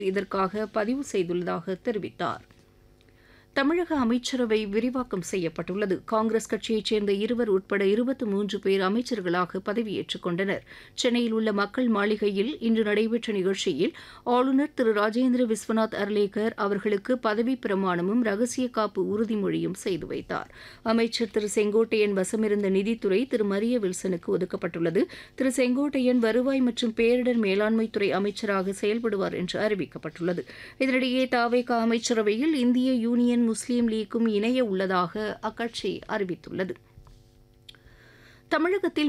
இதற்காக பதிவு செய்துள்ளதாக தெரிவித்தார் தமிழக அமைச்சரவை விரிவாக்கம் செய்யப்பட்டுள்ளது காங்கிரஸ் கட்சியைச் சேர்ந்த இருவர் உட்பட இருபத்தி மூன்று பேர் அமைச்சர்களாக பதவியேற்றுக் கொண்டனர் சென்னையில் உள்ள மக்கள் மாளிகையில் இன்று நடைபெற்ற நிகழ்ச்சியில் ஆளுநர் திரு ராஜேந்திர விஸ்வநாத் அர்லேக்கர் அவர்களுக்கு பதவிப் பிரமாணமும் ரகசிய காப்பு உறுதிமொழியும் செய்து வைத்தார் அமைச்சர் திரு செங்கோட்டையன் வசமிருந்த நிதித்துறை திரு மரிய வில்சனுக்கு ஒதுக்கப்பட்டுள்ளது திரு செங்கோட்டையன் வருவாய் மற்றும் பேரிடர் மேலாண்மைத்துறை அமைச்சராக செயல்படுவார் என்று அறிவிக்கப்பட்டுள்ளது இதனிடையே தாவேகா அமைச்சரவையில் இந்திய யூனியன் முஸ்லீம் லீக்கும் இணைய உள்ளதாக அக்கட்சி அறிவித்துள்ளது தமிழகத்தில்